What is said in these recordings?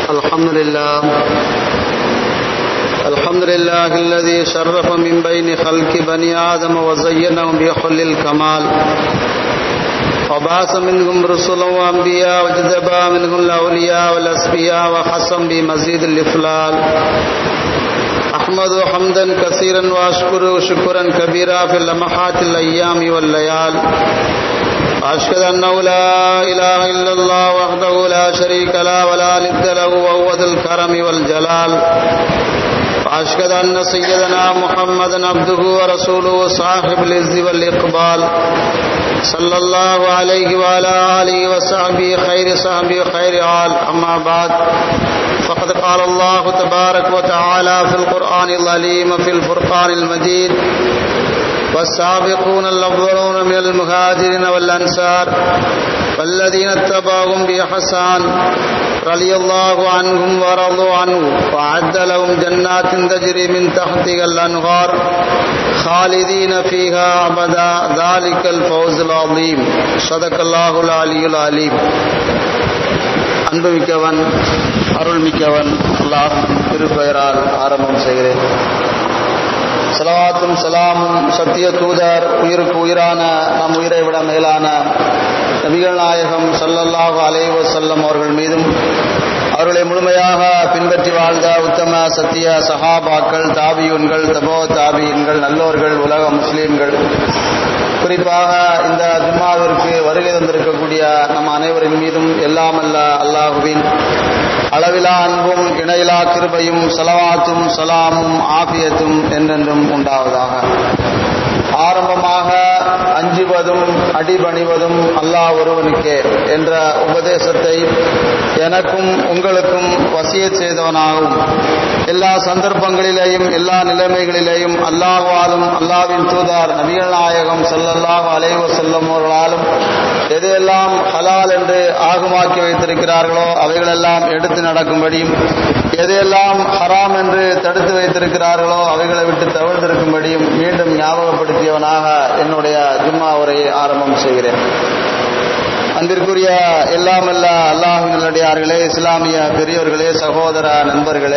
الحمد لله الحمد لله الذي شرف من بين خلق بني آدم وزينهم بحل الكمال وبعث منهم رسلا وأنبياء وجذبا منهم الأولياء والأسبياء وحسن بمزيد الإفلال أحمد حمدا كثيرا وأشكره شكرا كبيرا في اللمحات الأيام والليال وأشهد أنه لا إله إلا الله وحده لا شريك له ولا ند له وهو ذو الكرم والجلال وأشهد أن سيدنا محمدا عبده ورسوله صاحب العز والإقبال صلى الله عليه وعلى آله وصحبه خير صحبه خير آل أما بعد فقد قال الله تبارك وتعالى في القرآن العليم في الفرقان المجيد والسابقون الأفضلون من المهاجرين والأنصار والذين اتبعهم بإحسان رضي الله عنهم ورضوا عنه وأعد لهم جنات تجري من تحتها الأنهار خالدين فيها أبدا ذلك الفوز العظيم صدق الله العلي العليم அன்புமிக்கவன் அருள்மிக்கவன் அல்லாஹ் திருப்பெயரால் ஆரம்பம் செய்கிறேன் சலவாத்தும் சலாமும் சத்திய தூதர் உயிருக்கு உயிரான நம் உயிரை விட மேலான நபிகள் நாயகம் சல்லல்லாஹு அலைவ செல்லம் அவர்கள் மீதும் அவர்களை முழுமையாக பின்பற்றி வாழ்ந்த உத்தம சத்திய சஹாபாக்கள் தாபியுன்கள் தபோ தாபியன்கள் நல்லோர்கள் உலக முஸ்லீம்கள் குறிப்பாக இந்த ஜும்மாவிற்கு வருகை தந்திருக்கக்கூடிய நம் அனைவரின் மீதும் எல்லாம் அல்ல அல்லாஹுவின் அளவிலா அன்பும் இணையிலா கிருபையும் சலவாத்தும் சலாமும் ஆபியத்தும் என்றென்றும் உண்டாவதாக ஆரம்பமாக அஞ்சுவதும் அடிபணிவதும் அல்லாஹ் ஒருவனுக்கே என்ற உபதேசத்தை எனக்கும் உங்களுக்கும் வசிய செய்தவனாகவும் எல்லா சந்தர்ப்பங்களிலேயும் எல்லா நிலைமைகளிலேயும் அல்லாஹ்வாலும் அல்லாவின் தூதார் நபிகள் நாயகம் செல்லல்லாஹ் அலைவ செல்லும் அவர்களாலும் எதையெல்லாம் ஹலால் என்று ஆகுமாக்கி வைத்திருக்கிறார்களோ அவைகளெல்லாம் எடுத்து நடக்கும்படியும் எதையெல்லாம் ஹராம் என்று தடுத்து வைத்திருக்கிறார்களோ அவைகளை விட்டு தவிர்த்திருக்கும்படியும் மீண்டும் ஞாபகப்படுத்தியவனாக என்னுடைய ஜும்மா உரையை ஆரம்பம் செய்கிறேன் அன்பிற்குரிய எல்லாமல்ல அல்லாஹ் நல்லடியார்களே இஸ்லாமிய பெரியோர்களே சகோதர நண்பர்களே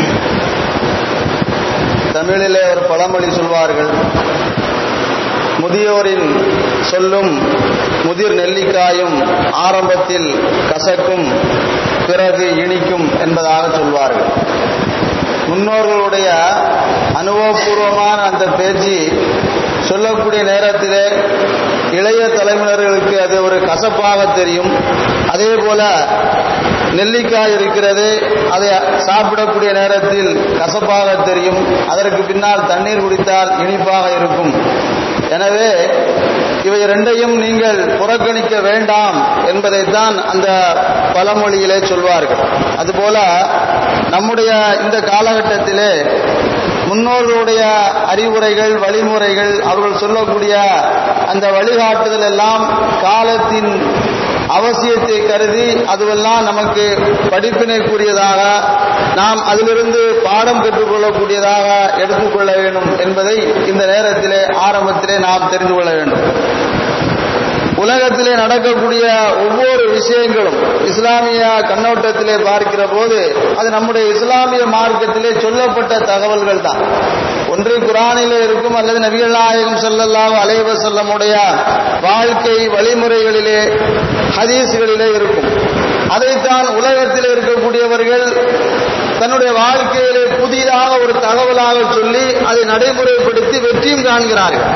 தமிழிலே ஒரு பழமொழி சொல்வார்கள் முதியோரின் சொல்லும் முதிர் நெல்லிக்காயும் ஆரம்பத்தில் கசக்கும் பிறகு இனிக்கும் என்பதாக சொல்வார்கள் முன்னோர்களுடைய அனுபவபூர்வமான அந்த பேச்சு சொல்லக்கூடிய நேரத்திலே இளைய தலைமுறைகளுக்கு அது ஒரு கசப்பாக தெரியும் அதே போல நெல்லிக்காய் இருக்கிறது அதை சாப்பிடக்கூடிய நேரத்தில் கசப்பாக தெரியும் அதற்கு பின்னால் தண்ணீர் குடித்தால் இனிப்பாக இருக்கும் எனவே இவை ரெண்டையும் நீங்கள் புறக்கணிக்க வேண்டாம் என்பதைத்தான் அந்த பழமொழியிலே சொல்வார்கள் அதுபோல நம்முடைய இந்த காலகட்டத்திலே முன்னோர்களுடைய அறிவுரைகள் வழிமுறைகள் அவர்கள் சொல்லக்கூடிய அந்த வழிகாட்டுதல் எல்லாம் காலத்தின் அவசியத்தை கருதி அதுவெல்லாம் நமக்கு படிப்பினைக்குரியதாக நாம் அதிலிருந்து பாடம் பெற்றுக்கொள்ளக்கூடியதாக எடுத்துக்கொள்ள வேண்டும் என்பதை இந்த நேரத்திலே ஆரம்பத்திலே நாம் தெரிந்து கொள்ள வேண்டும் உலகத்திலே நடக்கக்கூடிய ஒவ்வொரு விஷயங்களும் இஸ்லாமிய கண்ணோட்டத்திலே பார்க்கிற போது அது நம்முடைய இஸ்லாமிய மார்க்கத்திலே சொல்லப்பட்ட தகவல்கள் தான் ஒன்று குரானிலே இருக்கும் அல்லது நபிகள் நாயகம் செல்லல்லாம் அலைவ செல்லமுடைய வாழ்க்கை வழிமுறைகளிலே ஹதீஸ்களிலே இருக்கும் அதைத்தான் உலகத்தில் இருக்கக்கூடியவர்கள் தன்னுடைய வாழ்க்கையிலே புதிதாக ஒரு தகவலாக சொல்லி அதை நடைமுறைப்படுத்தி வெற்றியும் காண்கிறார்கள்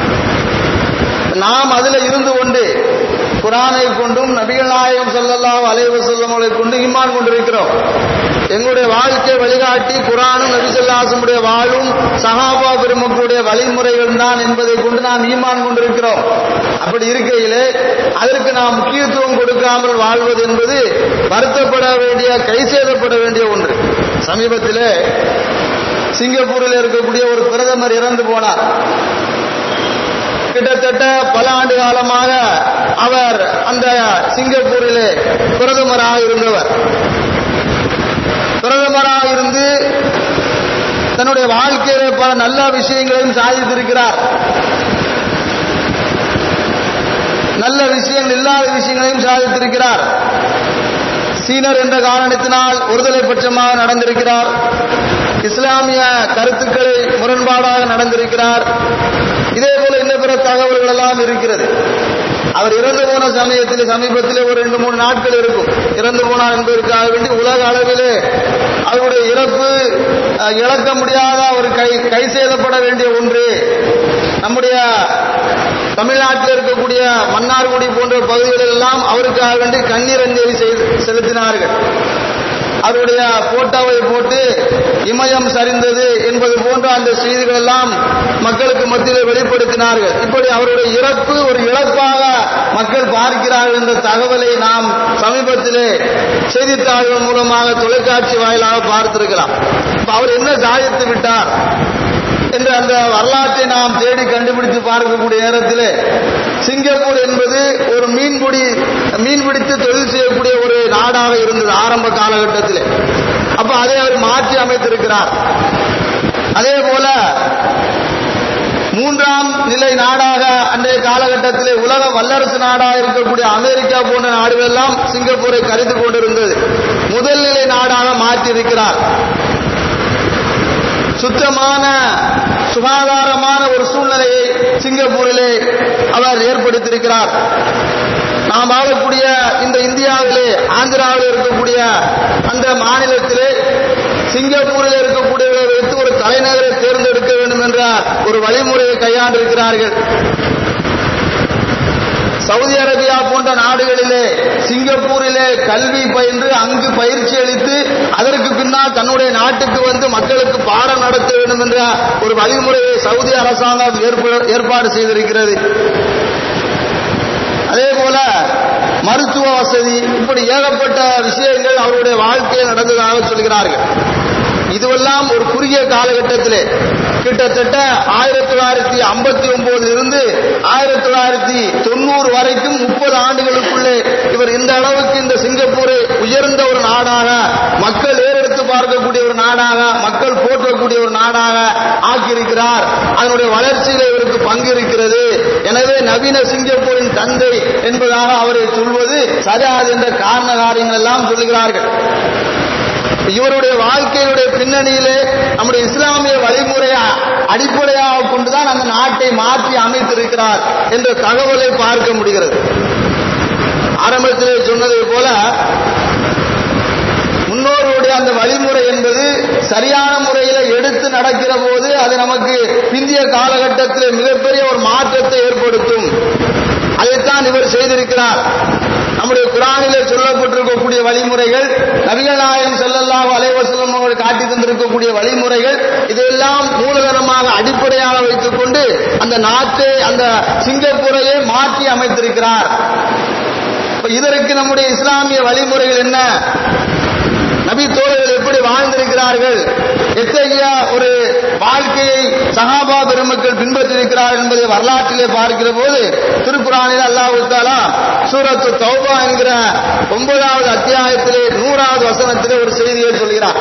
நாம் அதில் இருந்து கொண்டு குரானை கொண்டும் நபிகள் நாயகம் செல்லல்லாம் அலைவ செல்லமலை கொண்டு இம்மான் கொண்டிருக்கிறோம் எங்களுடைய வாழ்க்கை வழிகாட்டி குரானும் நபிசல்லாசமுடைய வாழும் சகாபா பெருமக்களுடைய வழிமுறைகள் தான் என்பதை கொண்டு நாம் ஈமான் கொண்டிருக்கிறோம் அப்படி இருக்கையிலே அதற்கு நாம் முக்கியத்துவம் கொடுக்காமல் வாழ்வது என்பது வருத்தப்பட வேண்டிய கை சேதப்பட வேண்டிய ஒன்று சமீபத்தில் சிங்கப்பூரில் இருக்கக்கூடிய ஒரு பிரதமர் இறந்து போனார் கிட்டத்தட்ட பல ஆண்டு காலமாக அவர் அந்த சிங்கப்பூரிலே பிரதமராக இருந்தவர் பிரதமராக இருந்து தன்னுடைய வாழ்க்கையில பல நல்ல விஷயங்களையும் சாதித்திருக்கிறார் நல்ல விஷயங்கள் இல்லாத விஷயங்களையும் சாதித்திருக்கிறார் சீனர் என்ற காரணத்தினால் ஒருதலை பட்சமாக நடந்திருக்கிறார் இஸ்லாமிய கருத்துக்களை முரண்பாடாக நடந்திருக்கிறார் இதே போல இன்னும் பிற தகவல்கள் எல்லாம் இருக்கிறது அவர் இறந்து போன சமயத்தில் சமீபத்தில் ஒரு ரெண்டு மூணு நாட்கள் இருக்கும் இறந்து போனார் என்பதற்காக வேண்டி உலக அளவிலே அவருடைய இறப்பு அஹ், இழக்க முடியாத ஒரு கை கை செய்தப்பட வேண்டிய ஒன்று நம்முடைய தமிழ்நாட்டில் இருக்கக்கூடிய மன்னார்குடி போன்ற பகுதிகளில் எல்லாம் அவருக்காக வேண்டி கண்ணீர் அஞ்சலி செய்து செலுத்தினார்கள் அவருடைய போட்டோவை போட்டு இமயம் சரிந்தது என்பது போன்ற அந்த செய்திகள் எல்லாம் மக்களுக்கு மத்தியில் வெளிப்படுத்தினார்கள் இப்படி அவருடைய இறப்பு ஒரு இழப்பாக மக்கள் பார்க்கிறார்கள் என்ற தகவலை நாம் சமீபத்திலே செய்தித்தாள்கள் மூலமாக தொலைக்காட்சி வாயிலாக பார்த்திருக்கலாம் இப்ப அவர் என்ன சாதித்து விட்டார் என்ற அந்த வரலாற்றை நாம் தேடி கண்டுபிடித்து பார்க்கக்கூடிய நேரத்தில் சிங்கப்பூர் என்பது ஒரு மீன்பிடி மீன்பிடித்து தொழில் செய்யக்கூடிய ஒரு நாடாக இருந்தது ஆரம்ப காலகட்டத்தில் அப்ப அதை அவர் மாற்றி அமைத்திருக்கிறார் அதே போல மூன்றாம் நிலை நாடாக அன்றைய காலகட்டத்திலே உலக வல்லரசு நாடாக இருக்கக்கூடிய அமெரிக்கா போன்ற நாடுகள் எல்லாம் சிங்கப்பூரை கருத்து கொண்டிருந்தது முதல் நிலை நாடாக மாற்றி இருக்கிறார் சுத்தமான சுகாதாரமான ஒரு சூழ்நிலையை சிங்கப்பூரிலே அவர் ஏற்படுத்தியிருக்கிறார் நாம் வாழக்கூடிய இந்த இந்தியாவிலே ஆந்திராவில் இருக்கக்கூடிய அந்த மாநிலத்திலே சிங்கப்பூரில் இருக்கக்கூடியவர்களை வைத்து ஒரு தலைநகரை தேர்ந்தெடுக்க வேண்டும் என்ற ஒரு வழிமுறையை கையாண்டிருக்கிறார்கள் சவுதி அரேபியா போன்ற நாடுகளிலே சிங்கப்பூரிலே கல்வி பயின்று அங்கு பயிற்சி அளித்து அதற்கு பின்னால் தன்னுடைய நாட்டுக்கு வந்து மக்களுக்கு பாடம் நடத்த வேண்டும் என்ற ஒரு வழிமுறையை சவுதி அரசாங்கம் ஏற்ப- ஏற்பாடு செய்திருக்கிறது அதே போல மருத்துவ வசதி இப்படி ஏகப்பட்ட விஷயங்கள் அவருடைய வாழ்க்கையில் நடந்ததாக சொல்கிறார்கள் இதுவெல்லாம் ஒரு குறுகிய காலகட்டத்திலே கிட்டத்தட்ட ஆயிரத்தி தொள்ளாயிரத்தி ஐம்பத்தி ஒன்பதுல இருந்து ஆயிரத்தி தொள்ளாயிரத்தி தொண்ணூறு வரைக்கும் முப்பது ஆண்டுகளுக்குள்ளே இவர் இந்த அளவுக்கு இந்த சிங்கப்பூரை உயர்ந்த ஒரு நாடாக மக்கள் ஏறெடுத்து பார்க்கக்கூடிய ஒரு நாடாக மக்கள் போற்றக்கூடிய ஒரு நாடாக ஆக்கியிருக்கிறார் அதனுடைய வளர்ச்சியில் இவருக்கு பங்கு இருக்கிறது எனவே நவீன சிங்கப்பூரின் தந்தை என்பதாக அவரை சொல்வது சரியாது என்ற காரண காரியங்கள் எல்லாம் சொல்லுகிறார்கள் இவருடைய வாழ்க்கையினுடைய பின்னணியிலே நம்முடைய இஸ்லாமிய வழிமுறையை அடிப்படையாக கொண்டுதான் அந்த நாட்டை மாற்றி அமைத்திருக்கிறார் என்ற தகவலை பார்க்க முடிகிறது ஆரம்பத்திலே சொன்னதை போல முன்னோருடைய அந்த வழிமுறை என்பது சரியான முறையில் எடுத்து நடக்கிற போது அது நமக்கு பிந்திய காலகட்டத்தில் மிகப்பெரிய ஒரு மாற்றத்தை ஏற்படுத்தும் அதைத்தான் இவர் செய்திருக்கிறார் நம்முடைய குரானிலே சொல்லப்பட்டிருக்கக்கூடிய வழிமுறைகள் நபிகள் நாயகம் ஸல்லல்லாஹு அலைஹி வஸல்லம் அவர்கள் காட்டி தந்திருக்கக்கூடிய வழிமுறைகள் இதெல்லாம் மூலதனமாக அடிப்படையாக வைத்துக்கொண்டு அந்த நாட்டை அந்த சிங்கப்பூரையே மாற்றி அமைத்திருக்கிறார் இப்ப இதற்கு நம்முடைய இஸ்லாமிய வழிமுறைகள் என்ன நபி தோழர்கள் எப்படி வாழ்ந்திருக்கிறார்கள் எத்தகைய ஒரு வாழ்க்கையை சஹாபா பெருமக்கள் பின்பற்றிருக்கிறார் என்பதை வரலாற்றிலே பார்க்கிற போது திருக்குறானில் அல்லாஹ் தாலா சூரத்து தௌபா என்கிற ஒன்பதாவது அத்தியாயத்திலே நூறாவது வசனத்திலே ஒரு செய்தியை சொல்கிறார்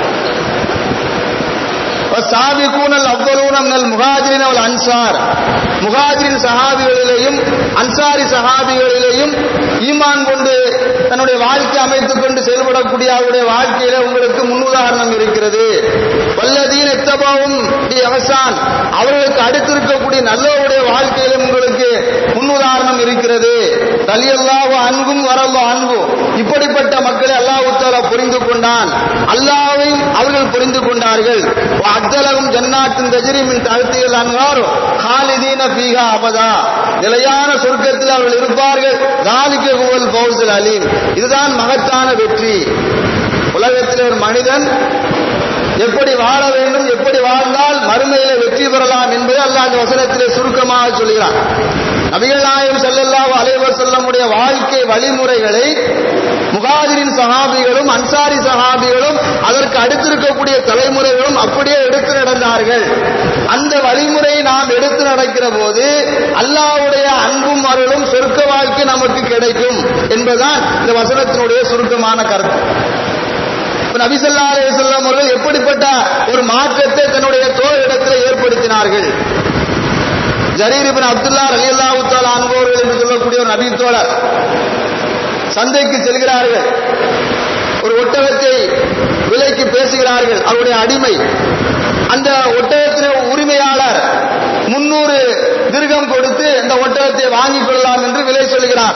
சாபிகூனல் அவ்வளூனம் நல் முகாஜிரின் அவள் அன்சார் முகாஜிரின் சஹாபிகளிலேயும் அன்சாரி சஹாபிகளிலேயும் ஈமான் கொண்டு தன்னுடைய வாழ்க்கை அமைத்துக் கொண்டு செயல்படக்கூடிய அவருடைய வாழ்க்கையில உங்களுக்கு முன்னுதாரணம் இருக்கிறது வல்லதீன் எத்தபாவும் அவசான் அவர்களுக்கு அடுத்திருக்கக்கூடிய நல்லவருடைய வாழ்க்கையிலும் உங்களுக்கு முன்னுதாரணம் இருக்கிறது தலியல்லாஹு அன்பும் வரல்லோ அன்பும் இப்படிப்பட்ட மக்களை அல்லாஹ் தாலா புரிந்து கொண்டான் அல்லாவையும் அவர்கள் புரிந்து கொண்டார்கள் அக்தலகும் ஜன்னாத்தின் தஜரிமின் தழுத்திகள் அன்வார் ஹாலிதீன பீகா அபதா நிலையான சொர்க்கத்தில் அவர்கள் இருப்பார்கள் தாலிக்க குவல் பௌசல் அலீம் இதுதான் மகத்தான வெற்றி உலகத்தில் ஒரு மனிதன் எப்படி வாழ வேண்டும் எப்படி வாழ்ந்தால் மறுமையில வெற்றி பெறலாம் என்பதை அல்லாஹ் அந்த வசனத்திலே சுருக்கமாக சொல்கிறார் நபிகள் நாயகம் ஸல்லல்லாஹு அலைஹி வஸல்லமுடைய வாழ்க்கை வழிமுறைகளை முகாஜிரின் சஹாபிகளும் அன்சாரி சஹாபிகளும் அதற்கு அடுத்திருக்கக்கூடிய தலைமுறைகளும் அப்படியே எடுத்து நடந்தார்கள் அந்த வழிமுறையை நாம் எடுத்து நடக்கிற போது அல்லாஹ்வுடைய அன்பும் அருளும் சொர்க்க வாழ்க்கை நமக்கு கிடைக்கும் என்பதுதான் இந்த வசனத்தினுடைய சுருக்கமான கருத்து இப்ப நபிசல்லா அலையம் அவர்கள் எப்படிப்பட்ட ஒரு மாற்றத்தை தன்னுடைய தோழிடத்தில் ஏற்படுத்தினார்கள் ஜரீர் இபின் அப்துல்லா அலி அல்லாஹு தாலா அன்பவர்கள் என்று சொல்லக்கூடிய ஒரு நபி தோழர் சந்தைக்கு செல்கிறார்கள் ஒரு ஒட்டகத்தை விலைக்கு பேசுகிறார்கள் அவருடைய அடிமை அந்த ஒட்டகத்தின் உரிமையாளர் முன்னூறு திருகம் கொடுத்து இந்த ஒட்டகத்தை வாங்கிக் கொள்ளலாம் என்று விலை சொல்கிறார்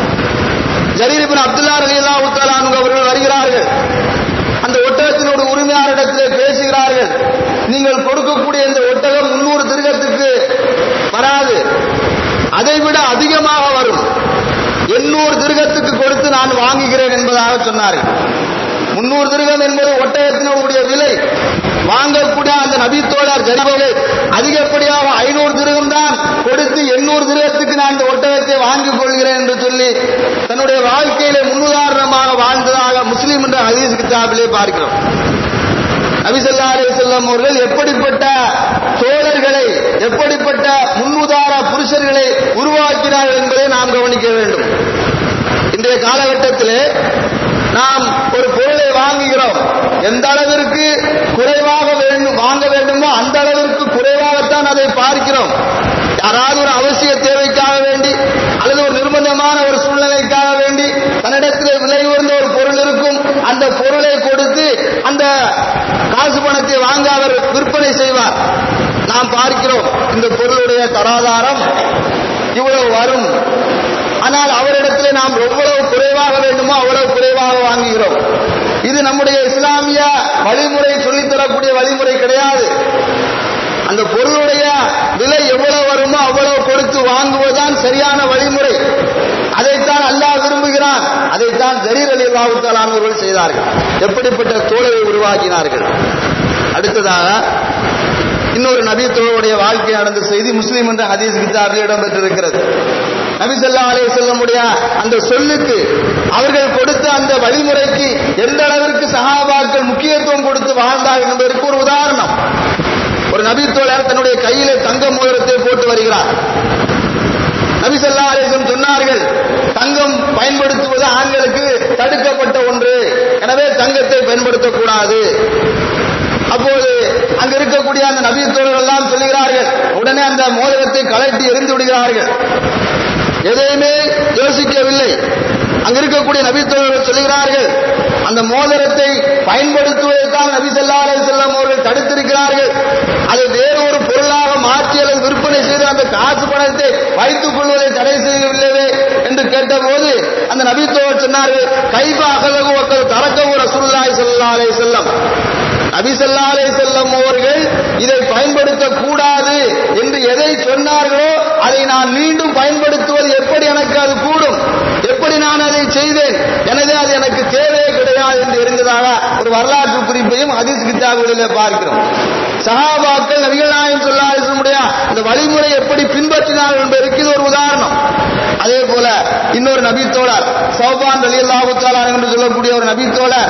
ஜரீரிபின் அப்துல்லா ரலியல்லா உத்தலானு அவர்கள் வருகிறார்கள் அந்த ஒட்டகத்தினோட உரிமையாளரிடத்திலே பேசுகிறார்கள் நீங்கள் கொடுக்கக்கூடிய இந்த ஒட்டகம் முன்னூறு திருகத்துக்கு வராது அதைவிட அதிகமாக வரும் எண்ணூறு திருகத்துக்கு கொடுத்து நான் வாங்குகிறேன் என்பதாக சொன்னார்கள் முன்னூறு திருகம் என்பது ஒட்டகத்தினுடைய விலை வாங்கக்கூடிய அந்த நபித்தோழர் ஜனபோகை அதிகப்படியாக ஐநூறு திருகம் தான் கொடுத்து எண்ணூறு திருகத்துக்கு நான் இந்த ஒட்டகத்தை வாங்கிக் கொள்கிறேன் என்று சொல்லி தன்னுடைய வாழ்க்கையிலே முன்னுதாரணமாக வாழ்ந்ததாக முஸ்லீம் என்ற ஹதீஸ் கிதாபிலே பார்க்கிறோம் நபிசல்லா அலி செல்லம் அவர்கள் எப்படிப்பட்ட தோழர்களை எப்படிப்பட்ட முன்னுதார புருஷர்களை உருவாக்கினார்கள் என்பதை நாம் கவனிக்க வேண்டும் இன்றைய காலகட்டத்திலே நாம் ஒரு பொருளை வாங்குகிறோம் எந்த அளவிற்கு குறைவாக வேண்டும் வாங்க வேண்டுமோ அந்த அளவிற்கு குறைவாகத்தான் அதை பார்க்கிறோம் யாராவது ஒரு அவசிய தேவைக்காக வேண்டி அல்லது ஒரு நிர்பந்தமான ஒரு சூழ்நிலைக்காக வேண்டி தன்னிடத்தில் விலை உயர்ந்த ஒரு பொருள் இருக்கும் அந்த பொருளை கொடுத்து அந்த காசு பணத்தை வாங்க அவர் விற்பனை செய்வார் நாம் பார்க்கிறோம் இந்த பொருளுடைய தராதாரம் இவ்வளவு வரும் ஆனால் அவரிடத்திலே நாம் எவ்வளவு குறைவாக வேண்டுமோ அவ்வளவு குறைவாக வாங்குகிறோம் இது நம்முடைய இஸ்லாமிய வழிமுறை சொல்லித்தரக்கூடிய வழிமுறை கிடையாது அந்த பொருளுடைய விலை எவ்வளவு வருமோ அவ்வளவு கொடுத்து வாங்குவதுதான் சரியான வழிமுறை அதைத்தான் அல்லாஹ் விரும்புகிறான் அதைத்தான் ஜரீர் அலி அல்லாஹுத்தாலானவர்கள் செய்தார்கள் எப்படிப்பட்ட தோழரை உருவாக்கினார்கள் அடுத்ததாக இன்னொரு நபி தோழருடைய வாழ்க்கை நடந்த செய்தி முஸ்லீம் என்ற ஹதீஸ் கிதாபில் இடம்பெற்றிருக்கிறது நபி சொல்லா அலே செல்லமுடைய அந்த சொல்லுக்கு அவர்கள் கொடுத்த அந்த வழிமுறைக்கு எந்த அளவிற்கு சகாபாக்கள் முக்கியத்துவம் கொடுத்து வாழ்ந்தார்கள் என்பதற்கு ஒரு உதாரணம் ஒரு நபி தோழர் தன்னுடைய கையிலே தங்க மோதிரத்தை போட்டு வருகிறார் நபி சொல்லா அலேசம் சொன்னார்கள் தங்கம் பயன்படுத்துவது ஆண்களுக்கு தடுக்கப்பட்ட ஒன்று எனவே தங்கத்தை பயன்படுத்தக்கூடாது அப்போது அங்க இருக்கக்கூடிய அந்த நபி தோழர்கள் எல்லாம் சொல்லுகிறார்கள் உடனே அந்த மோதிரத்தை கலட்டி எரிந்து விடுகிறார்கள் எதையுமே யோசிக்கவில்லை அங்க இருக்கக்கூடிய நபி தோழர்கள் சொல்லுகிறார்கள் அந்த மோதிரத்தை பயன்படுத்துவதைத்தான் நபி சொல்லா அலை செல்லம் அவர்கள் தடுத்திருக்கிறார்கள் அதை வேறு ஒரு பொருளாக மாற்றி அல்லது விற்பனை செய்து அந்த காசு பணத்தை வைத்துக் கொள்வதை தடை செய்யவில்லையே என்று கேட்டபோது அந்த நபி தோழர் சொன்னார்கள் கைப அகலகு ஒக்கல் தரக்கவு ரசூலுல்லாஹி ஸல்லல்லாஹு அலைஹி வஸல்லம் நபி ஸல்லல்லாஹு அலைஹி வஸல்லம் அவர்கள் இதை பயன்படுத்த கூடாது என்று எதை சொன்னார்களோ அதை நான் மீண்டும் பயன்படுத்துவது எப்படி எனக்கு அது கூடும் எப்படி நான் அதை செய்தேன் எனவே அது எனக்கு தேவையே கிடையாது என்று இருந்ததாக ஒரு வரலாற்று குறிப்பையும் ஹதீஸ் கிதாபுகளிலே பார்க்கிறோம் சஹாபாக்கள் நபிகள் நாயகம் சொல்லாசனுடைய அந்த வழிமுறை எப்படி பின்பற்றினார்கள் என்பதற்கு இது ஒரு உதாரணம் அதே போல இன்னொரு நபி தோழர் சௌபான் அலி அல்லாஹு என்று சொல்லக்கூடிய ஒரு நபி தோழர்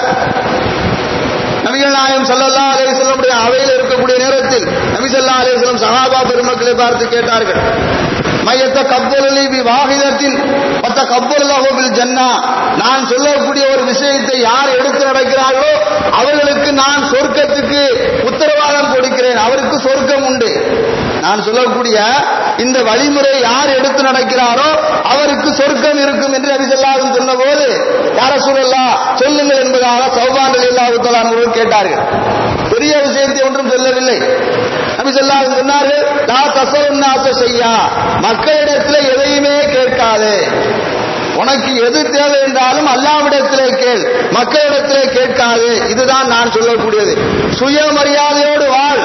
நபிகள் நாயகம் சல்லல்லா அலிஸ்லமுடைய அவையில் இருக்கக்கூடிய நேரத்தில் நபி சல்லா அலிஸ்லம் சஹாபா பெருமக்களை பார்த்து கேட்டார்கள் மையத்த கப்பலி வாகிதத்தின் பத்த கப்பல் ஜன்னா நான் சொல்லக்கூடிய ஒரு விஷயத்தை யார் எடுத்து நடக்கிறார்களோ அவர்களுக்கு நான் சொர்க்கத்துக்கு உத்தரவாதம் கொடுக்கிறேன் அவருக்கு சொர்க்கம் உண்டு நான் சொல்லக்கூடிய இந்த வழிமுறை யார் எடுத்து நடக்கிறாரோ அவருக்கு சொர்க்கம் இருக்கும் என்று நபிசல்லாவும் சொன்ன போது யார சொல்லலா சொல்லுங்கள் என்பதாக சௌபான் அல்லாஹுத்தலானவர்கள் கேட்டார்கள் பெரிய விஷயத்தை ஒன்றும் சொல்லவில்லை நபி சொல்லாஹ் சொன்னார்கள் லா தசவன்னாச செய்யா மக்களிடத்தில் எதையுமே கேட்காது உனக்கு எது தேவை என்றாலும் அல்லாவிடத்திலே கேள் மக்களிடத்திலே கேட்காது இதுதான் நான் சொல்லக்கூடியது சுயமரியாதையோடு வாழ்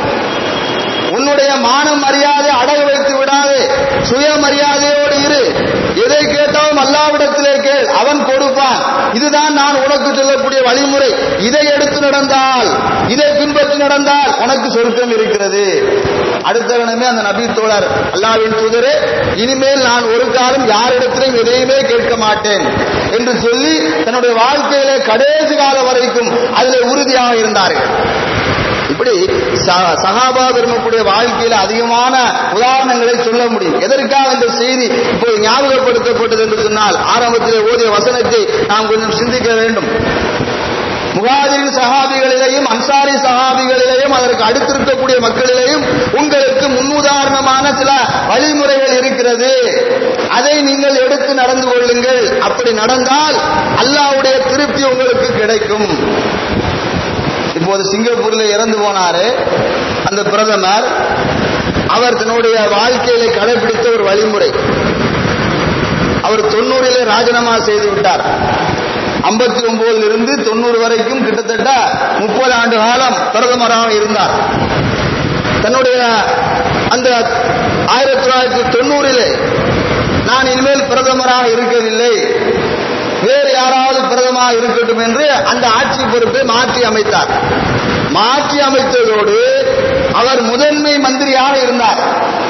உன்னுடைய மானம் மரியாதை அடகு வைத்து விடாது சுயமரியாதையோடு இரு எதை கேட்டாலும் அல்லாவிடத்திலே கேள் அவன் கொடுப்பான் இதுதான் நான் உனக்கு சொல்லக்கூடிய வழிமுறை இதை எடுத்து நடந்தால் இதை பின்பற்றி நடந்தால் உனக்கு சொருக்கம் இருக்கிறது அடுத்த கணமே அந்த நபி தோழர் அல்லாவின் தூதரே இனிமேல் நான் ஒரு காலம் யாரிடத்திலும் எதையுமே கேட்க மாட்டேன் என்று சொல்லி தன்னுடைய வாழ்க்கையிலே கடைசி காலம் வரைக்கும் அதில் உறுதியாக இருந்தார்கள் இப்படி சகாபா பெருமக்கூடிய வாழ்க்கையில அதிகமான உதாரணங்களை சொல்ல முடியும் எதற்காக இந்த செய்தி இப்போது ஞாபகப்படுத்தப்பட்டது என்று சொன்னால் ஆரம்பத்தில் ஓதிய வசனத்தை நாம் கொஞ்சம் சிந்திக்க வேண்டும் முகாதிரின் சஹாபிகளிலேயும் அன்சாரி சஹாபிகளிலேயும் அதற்கு அடுத்திருக்கக்கூடிய மக்களிலேயும் உங்களுக்கு முன்னுதாரணமான சில வழிமுறைகள் இருக்கிறது அதை நீங்கள் எடுத்து நடந்து கொள்ளுங்கள் அப்படி நடந்தால் அல்லாஹ்வுடைய திருப்தி உங்களுக்கு கிடைக்கும் இப்போது சிங்கப்பூர்ல இறந்து போனாரு அந்த பிரதமர் அவர் தன்னுடைய வாழ்க்கையில கடைபிடித்த ஒரு வழிமுறை அவர் தொண்ணூறிலே ராஜினாமா செய்து விட்டார் ஐம்பத்தி ஒன்பதுல இருந்து தொண்ணூறு வரைக்கும் கிட்டத்தட்ட முப்பது ஆண்டு காலம் பிரதமராக இருந்தார் தன்னுடைய அந்த ஆயிரத்தி தொள்ளாயிரத்தி தொண்ணூறிலே நான் இனிமேல் பிரதமராக இருக்கவில்லை வேறு யாராவது பிரதமராக இருக்கட்டும் என்று அந்த ஆட்சி பொறுப்பை மாற்றி அமைத்தார் மாற்றி அமைத்ததோடு அவர் முதன்மை மந்திரியாக இருந்தார்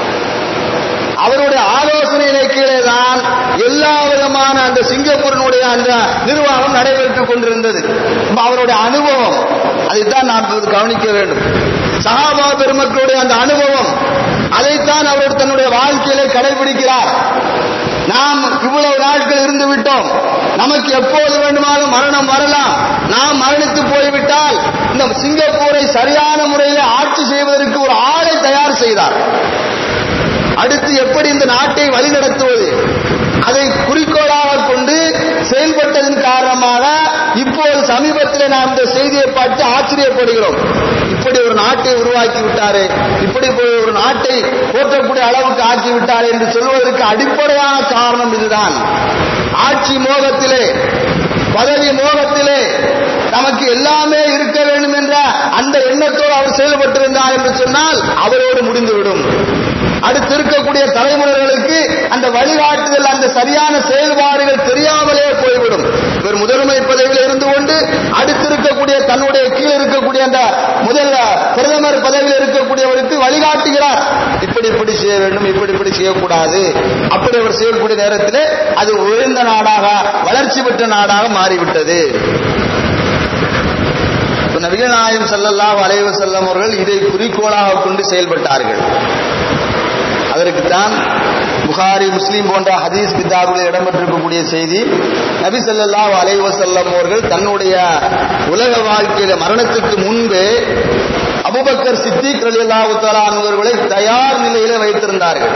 அவருடைய ஆலோசனையிலே கீழே தான் எல்லா விதமான அந்த சிங்கப்பூரினுடைய அந்த நிர்வாகம் நடைபெற்றுக் கொண்டிருந்தது அப்ப அவருடைய அனுபவம் அதைத்தான் நாம் இப்போது கவனிக்க வேண்டும் சஹாபா பெருமக்களுடைய அந்த அனுபவம் அதைத்தான் அவர் தன்னுடைய வாழ்க்கையிலே கடைபிடிக்கிறார் நாம் இவ்வளவு நாட்கள் இருந்து விட்டோம் நமக்கு எப்போது வேண்டுமானாலும் மரணம் வரலாம் நாம் மரணித்து போய்விட்டால் இந்த சிங்கப்பூரை சரியான முறையில் ஆட்சி செய்வதற்கு ஒரு ஆளை தயார் செய்தார் அடுத்து எப்படி இந்த நாட்டை வழிநடத்துவது அதை குறிக்கோளாக கொண்டு செயல்பட்டதன் காரணமாக இப்போது சமீபத்தில் நாம் இந்த செய்தியை பார்த்து ஆச்சரியப்படுகிறோம் இப்படி ஒரு நாட்டை உருவாக்கி விட்டாரே இப்படி ஒரு நாட்டை போற்றக்கூடிய அளவுக்கு ஆக்கி விட்டாரே என்று சொல்வதற்கு அடிப்படையான காரணம் இதுதான் ஆட்சி மோகத்திலே பதவி மோகத்திலே நமக்கு எல்லாமே இருக்க வேண்டும் என்ற அந்த எண்ணத்தோடு அவர் செயல்பட்டிருந்தார் என்று சொன்னால் அவரோடு முடிந்துவிடும் அடுத்து இருக்கக்கூடிய தலைமுறைகளுக்கு அந்த வழிகாட்டுதல் அந்த சரியான செயல்பாடுகள் தெரியாமலே போய்விடும் இவர் முதன்மை பதவியில் இருந்து கொண்டு அடுத்து இருக்கக்கூடிய தன்னுடைய கீழ் இருக்கக்கூடிய அந்த முதல் பிரதமர் பதவியில் இருக்கக்கூடியவருக்கு வழிகாட்டுகிறார் இப்படி இப்படி செய்ய வேண்டும் இப்படி இப்படி செய்யக்கூடாது அப்படி அவர் செய்யக்கூடிய நேரத்தில் அது உயர்ந்த நாடாக வளர்ச்சி பெற்ற நாடாக மாறிவிட்டது நபிகள் நாயம் செல்லல்லா வளைவு செல்லம் அவர்கள் இதை குறிக்கோளாக கொண்டு செயல்பட்டார்கள் அதற்குத்தான் புகாரி முஸ்லீம் போன்ற ஹதீஸ் கிதாபுகளில் இடம்பெற்றிருக்கக்கூடிய செய்தி நபி ஸல்லல்லாஹு அலைஹி வஸல்லம் அவர்கள் தன்னுடைய உலக வாழ்க்கையில மரணத்துக்கு முன்பே அபூபக்கர் சித்திக் ரலியல்லாஹு தஆலா அவர்களை தயார் நிலையில வைத்திருந்தார்கள்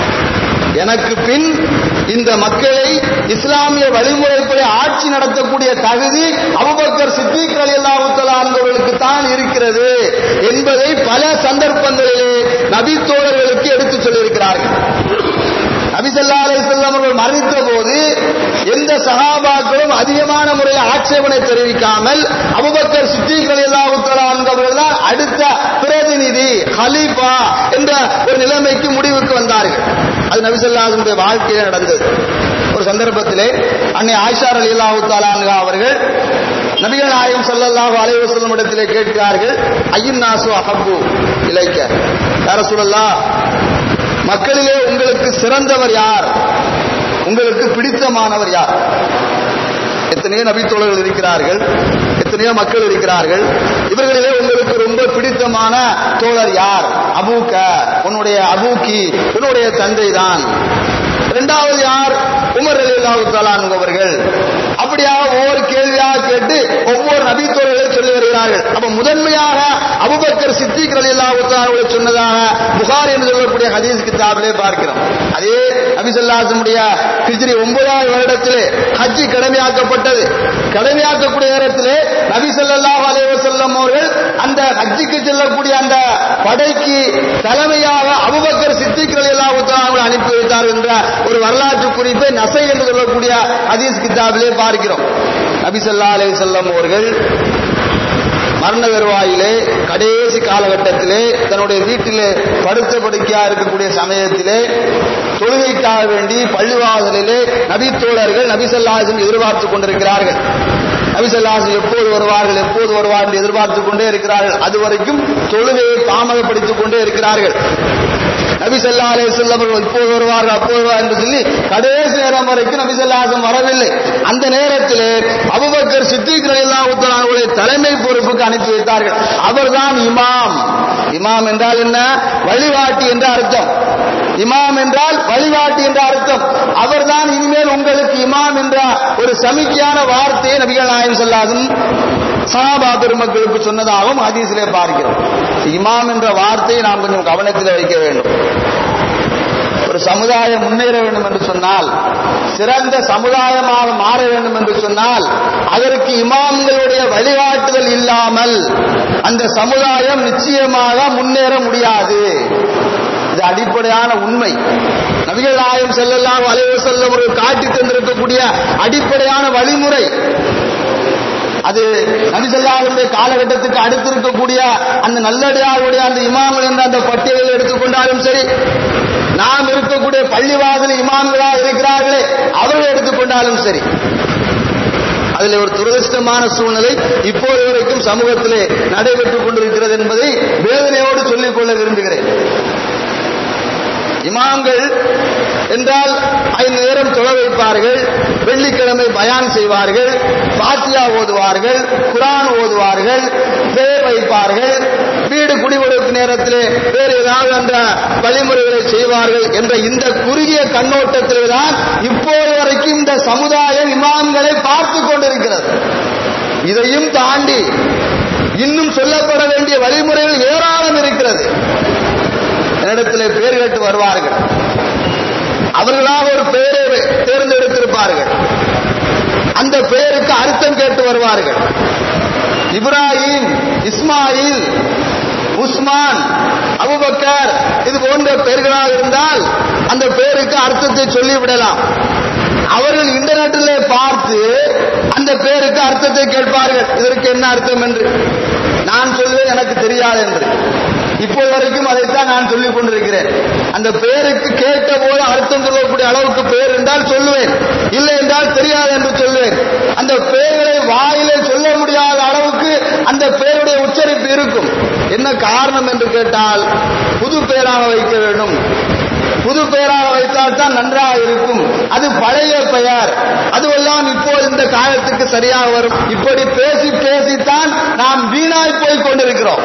எனக்கு பின் இந்த மக்களை இஸ்லாமிய வழிமுறைப்படி ஆட்சி நடத்தக்கூடிய தகுதி அபுபக்கர் சித்திக் ரலியல்லாஹு தஆலா அவர்களுக்கு தான் இருக்கிறது என்பதை பல சந்தர்ப்பங்களிலே நபி தோழர்களுக்கு எடுத்துச் சொல்லியிருக்கிறார்கள் நபிசல்லா அலிசல்லாம் அவர்கள் மரணித்த போது எந்த சகாபாக்களும் அதிகமான முறையில் ஆட்சேபனை தெரிவிக்காமல் அபுபக்கர் சித்திக் ரலியல்லாஹு தஆலா அவர்கள் தான் அடுத்த பிரதிநிதி ஹலீஃபா என்ற ஒரு நிலைமைக்கு முடிவுக்கு வந்தார்கள் அது நபிசல்லாஹுடைய வாழ்க்கையில் நடந்தது ஒரு சந்தர்ப்பத்திலே அன்னை ஆயிஷா ரலியல்லாஹு தஆலா அவர்கள் நபிகள் நாயகம் ஸல்லல்லாஹு அலைஹி வஸல்லம் இடத்திலே கேட்கிறார்கள் ஐயின் நாசு அஹப்பு இலைக்க யார சொல்லலாம் மக்களிலே உங்களுக்கு சிறந்தவர் யார் உங்களுக்கு பிடித்தமானவர் யார் எத்தனையோ நபித்தோழர்கள் இருக்கிறார்கள் எத்தனையோ மக்கள் இருக்கிறார்கள் இவர்களிலே உங்களுக்கு ரொம்ப பிடித்தமான தோழர் யார் அபூக்க உன்னுடைய அபூக்கி உன்னுடைய தந்தை தான் இரண்டாவது யார் உமர் அலி அல்லாஹு அவர்கள் அப்படியாக ஒவ்வொரு கேள்வியாக கேட்டு ஒவ்வொரு நபித்தோழர்களை சொல்லி வருகிறார்கள் அப்ப முதன்மையாக அபுபக்கர் சித்திக் அலி அல்லாஹு சொன்னதாக புகார் என்று சொல்லக்கூடிய ஹதீஸ் கிதாபிலே பார்க்கிறோம் அதே நபிசல்லாசனுடைய ஹிஜ்ரி ஒன்பதாவது வருடத்திலே ஹஜ்ஜி கடமையாக்கப்பட்டது கடமையாக்கக்கூடிய நேரத்திலே நபி ஸல்லல்லாஹு அலைஹி வஸல்லம் அவர்கள் அந்த ஹஜ்ஜிக்கு செல்லக்கூடிய அந்த படைக்கு தலைமையாக அபுபக்கர் சித்திக் ரலியல்லாஹு தஆலா அனுப்பி வைத்தார் என்ற ஒரு வரலாற்று குறிப்பை நசை என்று சொல்லக்கூடிய ஹதீஸ் கிதாபிலே பார்க்கிறோம் நபி ஸல்லல்லாஹு அலைஹி வஸல்லம் அவர்கள் மரண வருவாயிலே கடைசி காலகட்டத்திலே தன்னுடைய வீட்டிலே படுத்த படுக்கையா இருக்கக்கூடிய சமயத்திலே தொழுகைக்காக வேண்டி பள்ளிவாசலிலே நபித்தோழர்கள் நபிசல்லாசம் எதிர்பார்த்து கொண்டிருக்கிறார்கள் நபிசல்லாசம் எப்போது வருவார்கள் எப்போது வருவார்கள் என்று எதிர்பார்த்து கொண்டே இருக்கிறார்கள் அது வரைக்கும் தொழுகையை தாமதப்படுத்திக் கொண்டே இருக்கிறார்கள் நபி ஸல்லல்லாஹு அலைஹி வஸல்லம் அவர்கள் இப்போது வருவார்கள் அப்போது வருவார் என்று சொல்லி கடைசி நேரம் வரைக்கும் நபி ஸல்லல்லாஹு வரவில்லை அந்த நேரத்திலே அபூபக்கர் சித்திக் ரலியல்லாஹு தஆலா அவர்களை தலைமை பொறுப்புக்கு அனுப்பி வைத்தார்கள் அவர்தான் இமாம் இமாம் என்றால் என்ன வழிகாட்டி என்ற அர்த்தம் இமாம் என்றால் வழிகாட்டி என்ற அர்த்தம் அவர்தான் இனிமேல் உங்களுக்கு இமாம் என்ற ஒரு சமிக்கையான வார்த்தையை நபிகள் நாயகம் சொல்லாதும் சஹாபா பெருமக்களுக்கு சொன்னதாகவும் ஹதீஸிலே பார்க்கிறோம் இமாம் என்ற வார்த்தையை நாம் கொஞ்சம் கவனத்தில் வைக்க வேண்டும் ஒரு சமுதாயம் முன்னேற வேண்டும் என்று சொன்னால் சிறந்த சமுதாயமாக மாற வேண்டும் என்று சொன்னால் அதற்கு இமாம்களுடைய வழிகாட்டுதல் இல்லாமல் அந்த சமுதாயம் நிச்சயமாக முன்னேற முடியாது இது அடிப்படையான உண்மை நபிகள் நாயம் செல்லலாம் வளைவு செல்லும் ஒரு காட்டி தந்திருக்கக்கூடிய அடிப்படையான வழிமுறை அது நபிசல்லாவுடைய காலகட்டத்துக்கு அடுத்து இருக்கக்கூடிய அந்த நல்லடியாருடைய அந்த இமாம்கள் என்ற அந்த பட்டியலில் எடுத்துக்கொண்டாலும் சரி நாம் இருக்கக்கூடிய பள்ளிவாசல் இமாம்களா இருக்கிறார்களே அவர்கள் எடுத்துக்கொண்டாலும் சரி அதில் ஒரு துரதிருஷ்டமான சூழ்நிலை இப்போது வரைக்கும் சமூகத்திலே நடைபெற்றுக் கொண்டிருக்கிறது என்பதை வேதனையோடு சொல்லிக் கொள்ள விரும்புகிறேன் இமாம்கள் என்றால் ஐந்து நேரம் தொலை வைப்பார்கள் வெள்ளிக்கிழமை பயான் செய்வார்கள் பாத்தியா ஓதுவார்கள் குரான் ஓதுவார்கள் பேர் வைப்பார்கள் வீடு குடிகொடுக்கும் நேரத்திலே வேறு ஏதாவது அந்த வழிமுறைகளை செய்வார்கள் என்ற இந்த குறுகிய கண்ணோட்டத்திலே தான் இப்போது வரைக்கும் இந்த சமுதாயம் இமாம்களை பார்த்து கொண்டிருக்கிறது இதையும் தாண்டி இன்னும் சொல்லப்பட வேண்டிய வழிமுறைகள் ஏராளம் இருக்கிறது என்னிடத்தில் பேர் கேட்டு வருவார்கள் அவர்களாக ஒரு பெயரை தேர்ந்தெடுத்திருப்பார்கள் அந்த பெயருக்கு அர்த்தம் கேட்டு வருவார்கள் இப்ராஹிம் இஸ்மாயில் உஸ்மான் அபுபக்கர் இது போன்ற பெயர்களாக இருந்தால் அந்த பெயருக்கு அர்த்தத்தை சொல்லிவிடலாம் அவர்கள் இன்டர்நெட்டிலே பார்த்து அந்த பேருக்கு அர்த்தத்தை கேட்பார்கள் இதற்கு என்ன அர்த்தம் என்று நான் சொல்வேன் எனக்கு தெரியாது என்று இப்போது வரைக்கும் அதைத்தான் நான் சொல்லிக் கொண்டிருக்கிறேன் அந்த பேருக்கு கேட்ட போது அர்த்தம் சொல்லக்கூடிய அளவுக்கு பேர் என்றால் சொல்லுவேன் இல்லை என்றால் தெரியாது என்று சொல்லுவேன் அந்த பெயர்களை வாயிலே சொல்ல முடியாத அளவுக்கு அந்த பெயருடைய உச்சரிப்பு இருக்கும் என்ன காரணம் என்று கேட்டால் புது பெயராக வைக்க வேண்டும் புது பெயராக வைத்தால் தான் நன்றாக இருக்கும் அது பழைய பெயர் அதுவெல்லாம் இப்போ இந்த காலத்துக்கு சரியாக வரும் இப்படி பேசி பேசித்தான் நாம் வீணாய் போய் கொண்டிருக்கிறோம்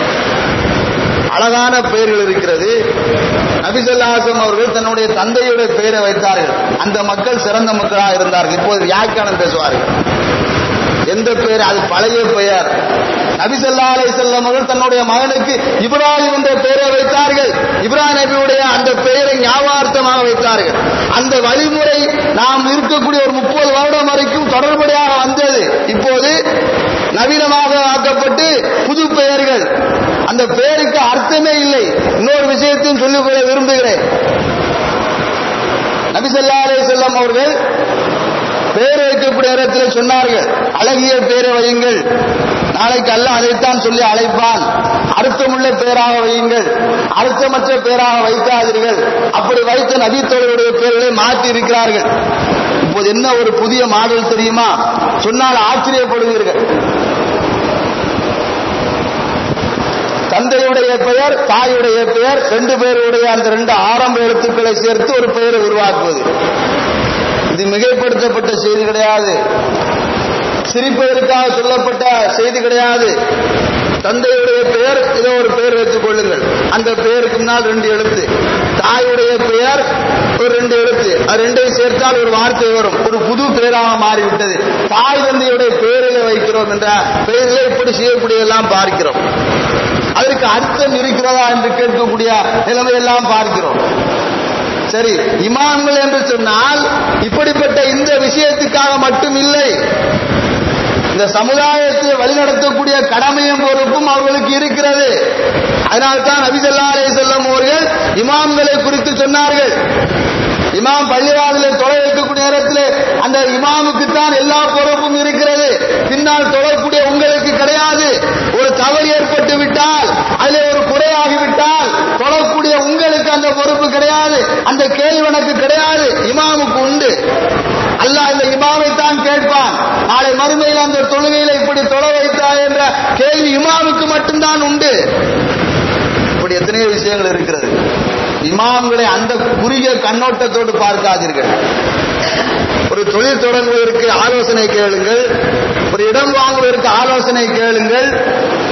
அழகான பெயர்கள் இருக்கிறது நபிசல்லாசம் அவர்கள் தன்னுடைய தந்தையுடைய பெயரை வைத்தார்கள் அந்த மக்கள் சிறந்த மக்களாக இருந்தார்கள் இப்போது வியாக்கியானம் பேசுவார்கள் எந்த பெயர் அது பழைய பெயர் நபிசல்லா அலை செல்லம் அவர்கள் தன்னுடைய மகனுக்கு இப்ராஹிம் என்ற பெயரை வைத்தார்கள் இப்ராஹிம் நபியுடைய அந்த பெயரை ஞாபகார்த்தமாக வைத்தார்கள் அந்த வழிமுறை நாம் இருக்கக்கூடிய ஒரு முப்பது வருடம் வரைக்கும் தொடர்படியாக வந்தது இப்போது நவீனமாக ஆக்கப்பட்டு புது பெயர்கள் அந்த பெயருக்கு அர்த்தமே இல்லை இன்னொரு விஷயத்தையும் சொல்லிக்கொள்ள விரும்புகிறேன் நபிசல்லா அலே செல்லம் அவர்கள் பேர் வைக்கக்கூடிய நேரத்தில் சொன்னார்கள் அழகிய பேரை வையுங்கள் நாளைக்கு அல்ல அதைத்தான் சொல்லி அழைப்பான் அர்த்தமுள்ள பேராக வையுங்கள் அர்த்தமற்ற பேராக வைக்காதீர்கள் அப்படி வைத்த நபித்தோழருடைய பேர்களை மாற்றி இருக்கிறார்கள் இப்போது என்ன ஒரு புதிய மாடல் தெரியுமா சொன்னால் ஆச்சரியப்படுவீர்கள் தந்தையுடைய பெயர் தாயுடைய பெயர் ரெண்டு பேருடைய அந்த ரெண்டு ஆரம்ப எழுத்துக்களை சேர்த்து ஒரு பெயரை உருவாக்குவது இது மிகைப்படுத்தப்பட்ட செய்தி கிடையாது சிரிப்பதற்காக சொல்லப்பட்ட செய்தி கிடையாது தந்தையுடைய பெயர் இதோ ஒரு பெயர் வைத்துக் கொள்ளுங்கள் அந்த பெயருக்கு முன்னால் ரெண்டு எழுத்து தாயுடைய பெயர் ஒரு ரெண்டு எழுத்து அது ரெண்டையும் சேர்த்தால் ஒரு வார்த்தை வரும் ஒரு புது பெயராக மாறிவிட்டது தாய் தந்தையுடைய பெயரிலே வைக்கிறோம் என்ற பெயரிலே இப்படி செய்யக்கூடியதெல்லாம் பார்க்கிறோம் அதற்கு அர்த்தம் இருக்கிறதா என்று கேட்கக்கூடிய நிலைமையெல்லாம் பார்க்கிறோம் சரி இமாம்கள் என்று சொன்னால் இப்படிப்பட்ட இந்த விஷயத்துக்காக மட்டும் இல்லை இந்த சமுதாயத்தை வழிநடத்தக்கூடிய கடமையும் பொறுப்பும் அவர்களுக்கு இருக்கிறது அதனால்தான் நபிசல்லா அலே செல்லம் அவர்கள் இமாம்களை குறித்து சொன்னார்கள் இமாம் பள்ளிவாதில் தொலை வைக்கக்கூடிய நேரத்தில் அந்த இமாமுக்கு தான் எல்லா பொறுப்பும் இருக்கிறது பின்னால் தொழக்கூடிய உங்களுக்கு கிடையாது ஒரு தவறு ஏற்பட்டு விட்டால் அதில் ஒரு குறையாகிவிட்டால் தொழக்கூடிய உங்களுக்கு அந்த பொறுப்பு கிடையாது அந்த கேள்வி எனக்கு கிடையாது இமாமுக்கு உண்டு அல்லாஹ் இந்த இமாமை தான் கேட்பான் நாளை மறுமையில் அந்த தொழுகையில இப்படி தொலை வைத்தாய் என்ற கேள்வி இமாமுக்கு மட்டும்தான் உண்டு இப்படி எத்தனையோ விஷயங்கள் இருக்கிறது இமாம்களை அந்த குறுகிய கண்ணோட்டத்தோடு பார்க்காதீர்கள் ஒரு தொழில் தொடங்குவதற்கு ஆலோசனை கேளுங்கள் ஒரு இடம் வாங்குவதற்கு ஆலோசனை கேளுங்கள் ஒரு திரு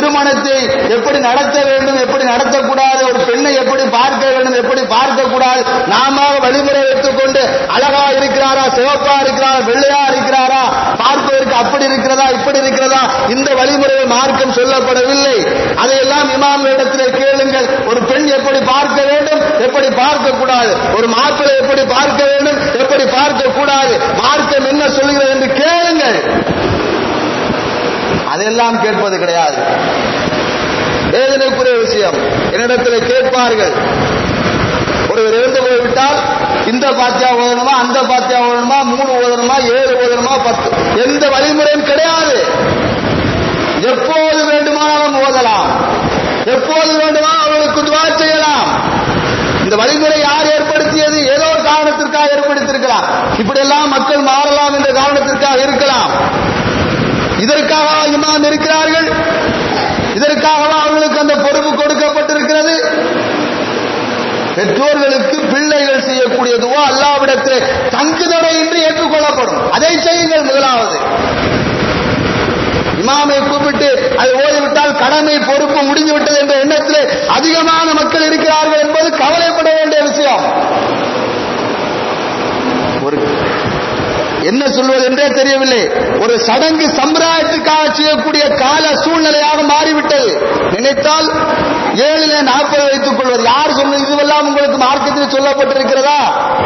திருமணத்தை எப்படி நடத்த வேண்டும் எப்படி நடத்தக்கூடாது ஒரு பெண்ணை எப்படி பார்க்க வேண்டும் எப்படி பார்க்க கூடாது நாம வழிமுறை எடுத்துக்கொண்டு அழகா இருக்கிறாரா சிவப்பா இருக்கிறாரா வெள்ளையா இருக்கிறாரா பார்ப்பதற்கு அப்படி இருக்கிறதா இப்படி இருக்கிறதா இந்த வழிமுறையை மார்க்கம் சொல்லப்படவில்லை அதையெல்லாம் இமாம்களிடத்தில் கேளுங்கள் ஒரு பெண் எப்படி பார்க்க வேண்டும் எப்படி பார்க்க கூடாது ஒரு மாப்பிள்ளை எப்படி பார்க்க வேண்டும் எப்படி பார்க்க கூடாது மார்க்கம் என்ன சொல்லுகிறது என்று கேளுங்கள் அதெல்லாம் கேட்பது கிடையாது வேதனைக்குரிய விஷயம் என்னிடத்தில் கேட்பார்கள் ஒருவர் இறந்து போய்விட்டால் இந்த பாத்தியா ஓதணுமா அந்த பாத்தியா ஓதணுமா மூணு ஓதணுமா ஏழு ஓதணுமா பத்து எந்த வழிமுறையும் கிடையாது எப்போது வேண்டுமானாலும் ஓதலாம் எப்போது வேண்டுமானாலும் அவர்களுக்கு துவா செய்யலாம் இந்த வழிமுறை யார் ஏற்படுத்தியது ஏதோ ஒரு காரணத்திற்காக ஏற்படுத்தியிருக்கலாம் இப்படியெல்லாம் மக்கள் மாறலாம் என்ற காரணத்திற்காக இருக்கலாம் இதற்காக இமாம் இருக்கிறார்கள் இதற்காகவா அவர்களுக்கு அந்த பொறுப்பு கொடுக்கப்பட்டிருக்கிறது பெற்றோர்களுக்கு பிள்ளைகள் செய்யக்கூடிய துவா அல்லாவிடத்தில் தங்குதடையின்றி ஏற்றுக்கொள்ளப்படும் அதை செய்யுங்கள் முதலாவது இமாமை கூப்பிட்டு அதை ஓடிவிட்டால் கடமை பொறுப்பு முடிந்து விட்டது என்ற எண்ணத்தில் அதிகமான மக்கள் இருக்கிறார்கள் என்பது கவலைப்பட வேண்டிய விஷயம் ஒரு என்ன சொல்வது என்றே தெரியவில்லை ஒரு சடங்கு சம்பிரதாயத்துக்காக செய்யக்கூடிய கால சூழ்நிலையாக மாறிவிட்டது நினைத்தால் ஏழிலே நாற்பது வைத்துக் கொள்வது யார் சொன்னது இதுவெல்லாம் உங்களுக்கு மார்க்கத்தில் சொல்லப்பட்டிருக்கிறதா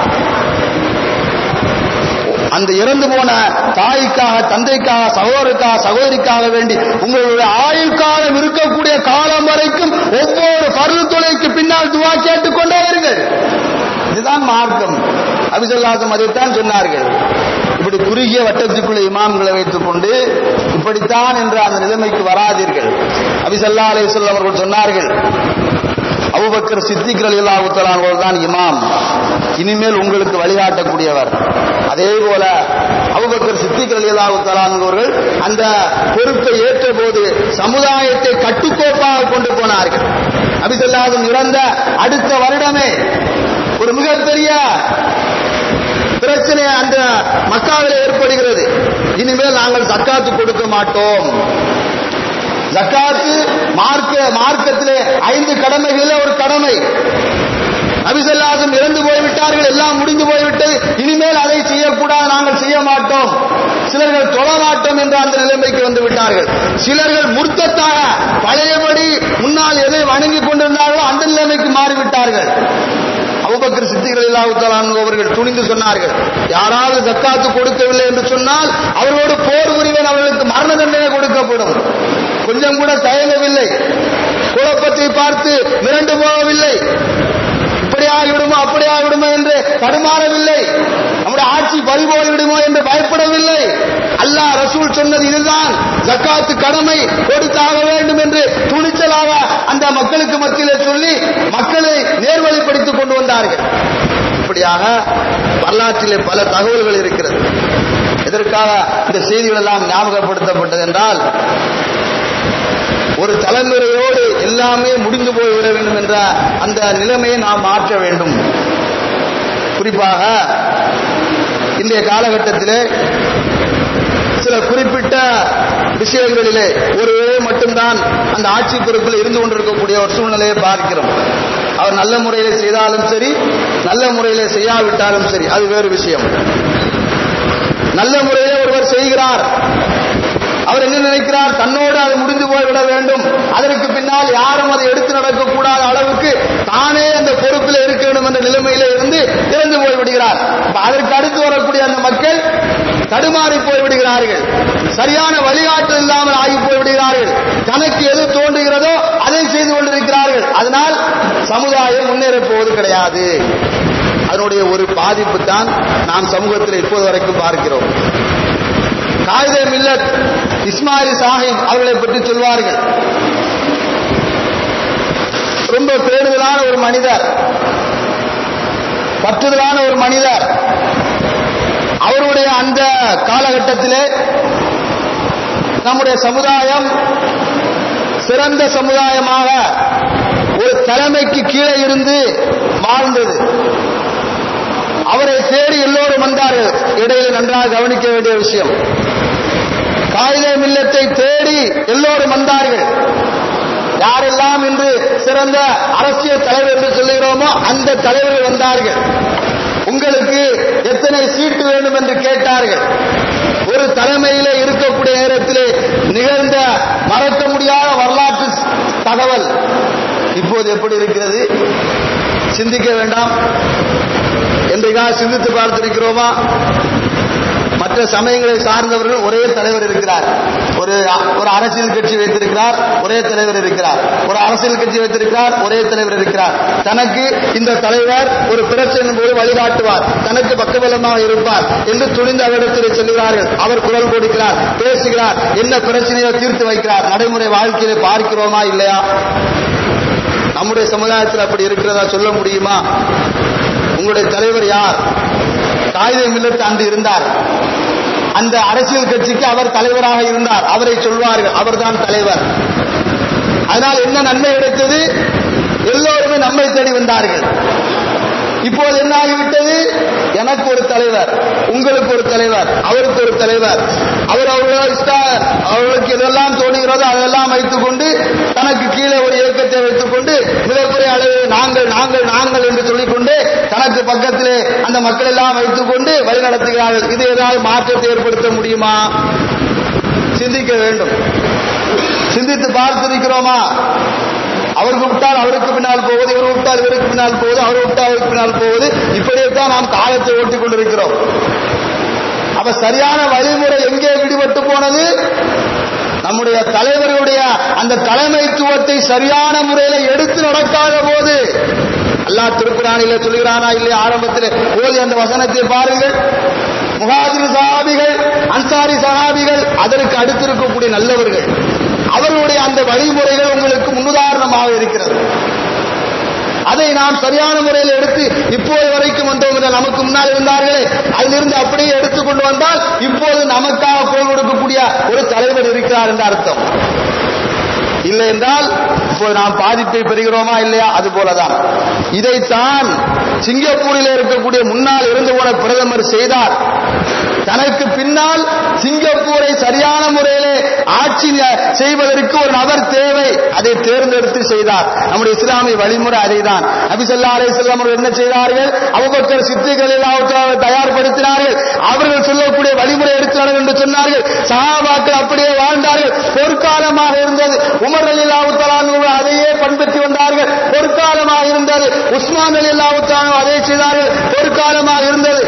அந்த இறந்து போன தாய்க்காக தந்தைக்காக சகோதரருக்காக சகோதரிக்காக வேண்டி உங்களுடைய ஆயுள் காலம் இருக்கக்கூடிய காலம் வரைக்கும் ஒவ்வொரு பருவ தொலைக்கு பின்னால் துவா கேட்டுக்கொண்டே வருங்கள் இதுதான் மார்க்கம் அபிசல்லாசம் அதைத்தான் சொன்னார்கள் இப்படி குறுகிய வட்டத்துக்குள்ள இமாம்களை வைத்துக் கொண்டு இப்படித்தான் என்று அந்த நிலைமைக்கு வராதீர்கள் அபிசல்லா அலிசல்ல அவர்கள் சொன்னார்கள் அபுபக்கர் சித்திக் அலி அல்லாஹுத்தலான் தான் இமாம் இனிமேல் உங்களுக்கு வழிகாட்டக்கூடியவர் அதே போல அபுபக்கர் சித்திக் அலி அல்லாஹுத்தலான் அவர்கள் அந்த பொறுப்பை ஏற்ற போது சமுதாயத்தை கட்டுக்கோப்பாக கொண்டு போனார்கள் அபிசல்லாதம் இறந்த அடுத்த வருடமே ஒரு மிகப்பெரிய பிரச்சனை அந்த மக்காவில் ஏற்படுகிறது இனிமேல் நாங்கள் சக்காத்து கொடுக்க மாட்டோம் ஜக்காத்து மார்க்க மார்க்கத்திலே ஐந்து கடமைகளில் ஒரு கடமை அபிசல்லாசம் இறந்து போய்விட்டார்கள் எல்லாம் முடிந்து போய்விட்டது இனிமேல் அதை செய்யக்கூடாது நாங்கள் செய்ய மாட்டோம் சிலர்கள் தொழ மாட்டோம் என்ற அந்த நிலைமைக்கு வந்து விட்டார்கள் சிலர்கள் முர்த்தத்தாக பழையபடி முன்னால் எதை வணங்கி கொண்டிருந்தார்களோ அந்த நிலைமைக்கு மாறிவிட்டார்கள் அபுபக்கர் சித்திகள் இல்லாவுத்தலான் அவர்கள் துணிந்து சொன்னார்கள் யாராவது ஜக்காத்து கொடுக்கவில்லை என்று சொன்னால் அவர்களோடு போர் புரிவன் அவர்களுக்கு மரண தண்டனை கொடுக்கப்படும் கொஞ்சம் கூட தயங்கவில்லை குழப்பத்தை பார்த்து மிரண்டு போகவில்லை இப்படி ஆகிவிடுமோ அப்படி ஆகிவிடுமோ என்று தடுமாறவில்லை நம்முடைய ஆட்சி பறிபோய் விடுமோ என்று பயப்படவில்லை அல்லாஹ் ரசூல் சொன்னது இதுதான் ஜக்காத்து கடமை கொடுத்தாக வேண்டும் என்று துணிச்சலாக அந்த மக்களுக்கு மத்தியிலே சொல்லி மக்களை நேர்வழிப்படுத்திக் கொண்டு வந்தார்கள் இப்படியாக வரலாற்றிலே பல தகவல்கள் இருக்கிறது எதற்காக இந்த செய்திகள் எல்லாம் ஞாபகப்படுத்தப்பட்டது என்றால் ஒரு தலைமுறையோடு எல்லாமே முடிந்து போய்விட வேண்டும் என்ற அந்த நிலைமையை நாம் மாற்ற வேண்டும் குறிப்பாக இன்றைய காலகட்டத்திலே சில குறிப்பிட்ட விஷயங்களிலே ஒரு மட்டும்தான் அந்த ஆட்சி பொறுப்பில் இருந்து கொண்டிருக்கக்கூடிய ஒரு சூழ்நிலையை பார்க்கிறோம் அவர் நல்ல முறையில் செய்தாலும் சரி நல்ல முறையில் செய்யாவிட்டாலும் சரி அது வேறு விஷயம் நல்ல முறையிலே ஒருவர் செய்கிறார் அவர் என்ன நினைக்கிறார் தன்னோடு அது முடிந்து போய்விட வேண்டும் அதற்கு பின்னால் யாரும் அதை எடுத்து நடக்கக்கூடாத அளவுக்கு தானே அந்த பொறுப்பில் இருக்க வேண்டும் என்ற நிலைமையில இருந்து இறந்து போய்விடுகிறார் அதற்கு அடுத்து வரக்கூடிய அந்த மக்கள் தடுமாறி போய்விடுகிறார்கள் சரியான வழிகாட்டு இல்லாமல் ஆகி போய்விடுகிறார்கள் தனக்கு எது தோன்றுகிறதோ அதை செய்து கொண்டிருக்கிறார்கள் அதனால் சமுதாயம் முன்னேறப் போவது கிடையாது அதனுடைய ஒரு பாதிப்பு தான் நாம் சமூகத்தில் இப்போது வரைக்கும் பார்க்கிறோம் காயிதே மில்லத் இஸ்மாயில் சாஹிப் அவர்களை பற்றி சொல்வார்கள் ரொம்ப பேடுதலான ஒரு மனிதர் பற்றுதலான ஒரு மனிதர் அவருடைய அந்த காலகட்டத்திலே நம்முடைய சமுதாயம் சிறந்த சமுதாயமாக ஒரு தலைமைக்கு கீழே இருந்து வாழ்ந்தது அவரை தேடி எல்லோரும் வந்தார்கள் இடையில் நன்றாக கவனிக்க வேண்டிய விஷயம் காயிலே மில்லத்தை தேடி எல்லோரும் வந்தார்கள் சிறந்த அரசியல் தலைவர் என்று சொல்லுகிறோமோ அந்த தலைவர்கள் வந்தார்கள் உங்களுக்கு எத்தனை சீட்டு வேண்டும் என்று கேட்டார்கள் ஒரு தலைமையில இருக்கக்கூடிய நேரத்திலே நிகழ்ந்த மறக்க முடியாத வரலாற்று தகவல் இப்போது எப்படி இருக்கிறது சிந்திக்க வேண்டாம் என்றைக்காக சிந்தித்து பார்த்திருக்கிறோமா மற்ற சமயங்களை சார்ந்தவர்கள் ஒரே தலைவர் இருக்கிறார் ஒரு ஒரு அரசியல் கட்சி வைத்திருக்கிறார் ஒரே தலைவர் இருக்கிறார் ஒரு அரசியல் கட்சி வைத்திருக்கிறார் ஒரே தலைவர் இருக்கிறார் தனக்கு இந்த தலைவர் ஒரு பிரச்சனை போது வழிகாட்டுவார் தனக்கு பக்கபலமாக இருப்பார் என்று துணிந்த அவரிடத்தில் செல்கிறார்கள் அவர் குரல் கொடுக்கிறார் பேசுகிறார் என்ன பிரச்சனையோ தீர்த்து வைக்கிறார் நடைமுறை வாழ்க்கையிலே பார்க்கிறோமா இல்லையா நம்முடைய சமுதாயத்தில் அப்படி இருக்கிறதா சொல்ல முடியுமா உங்களுடைய தலைவர் யார் காகித மில்லத்து அன்று இருந்தார் அந்த அரசியல் கட்சிக்கு அவர் தலைவராக இருந்தார் அவரை சொல்வார்கள் அவர்தான் தலைவர் அதனால் என்ன நன்மை கிடைத்தது எல்லோருமே நம்மை தேடி வந்தார்கள் இப்போது என்ன ஆகிவிட்டது எனக்கு ஒரு தலைவர் உங்களுக்கு ஒரு தலைவர் அவருக்கு ஒரு தலைவர் அவர் அவர்களோ இஷ்ட அவர்களுக்கு எதெல்லாம் தோணுகிறதோ அதெல்லாம் வைத்துக் கொண்டு தனக்கு கீழே ஒரு இயக்கத்தை வைத்துக் கொண்டு மிகப்பெரிய அளவு நாங்கள் நாங்கள் நாங்கள் என்று சொல்லிக்கொண்டு தனக்கு பக்கத்திலே அந்த மக்கள் எல்லாம் வைத்துக் கொண்டு வழிநடத்துகிறார்கள் இது ஏதாவது மாற்றத்தை ஏற்படுத்த முடியுமா சிந்திக்க வேண்டும் சிந்தித்து பார்த்திருக்கிறோமா அவருக்கு விட்டால் அவருக்கு பின்னால் போவது இவர் விட்டால் இவருக்கு பின்னால் போவது அவர் விட்டால் அவருக்கு பின்னால் போவது இப்படியேத்தான் நாம் காலத்தை ஓட்டிக் கொண்டிருக்கிறோம் அப்ப சரியான வழிமுறை எங்கே விடுபட்டு போனது நம்முடைய தலைவர்களுடைய அந்த தலைமைத்துவத்தை சரியான முறையில எடுத்து நடக்காத போது அல்லாஹ் திருக்குறானில சொல்கிறானா இல்லையா ஆரம்பத்தில் ஓதி அந்த வசனத்தை பாருங்கள் முகாதிர் சஹாபிகள் அன்சாரி சஹாபிகள் அதற்கு அடுத்திருக்கக்கூடிய நல்லவர்கள் அவர்களுடைய அந்த வழிமுறைகள் உங்களுக்கு முன்னுதாரணமாக இருக்கிறது அதை நாம் சரியான முறையில் எடுத்து இப்போது வரைக்கும் வந்தோம் என்றால் நமக்கு முன்னால் இருந்தார்களே அதிலிருந்து அப்படியே எடுத்துக்கொண்டு வந்தால் இப்போது நமக்காக குரல் கொடுக்கக்கூடிய ஒரு தலைவர் இருக்கிறார் என்ற அர்த்தம் இல்லை என்றால் இப்போது நாம் பாதிப்பை பெறுகிறோமா இல்லையா அது போலதான் இதைத்தான் சிங்கப்பூரில் இருக்கக்கூடிய முன்னால் இருந்து போன பிரதமர் செய்தார் தனக்கு பின்னால் சிங்கப்பூரை சரியான முறையிலே ஆட்சி செய்வதற்கு ஒரு நபர் தேவை அதை தேர்ந்தெடுத்து செய்தார் நம்முடைய இஸ்லாமிய வழிமுறை அதைதான் நபிசல்லா அலை செல்லம் அவர்கள் என்ன செய்தார்கள் அவ்வப்பக்கர் சித்திகள் எல்லாம் தயார்படுத்தினார்கள் அவர்கள் சொல்லக்கூடிய வழிமுறை எடுத்தார்கள் என்று சொன்னார்கள் சஹாபாக்கள் அப்படியே வாழ்ந்தார்கள் பொற்காலமாக இருந்தது உமர் அலி அல்லாவுத்தலான் அதையே பண்பற்றி வந்தார்கள் பொற்காலமாக இருந்தது உஸ்மான் அலி அல்லாவுத்தாலும் அதை செய்தார்கள் பொற்காலமாக இருந்தது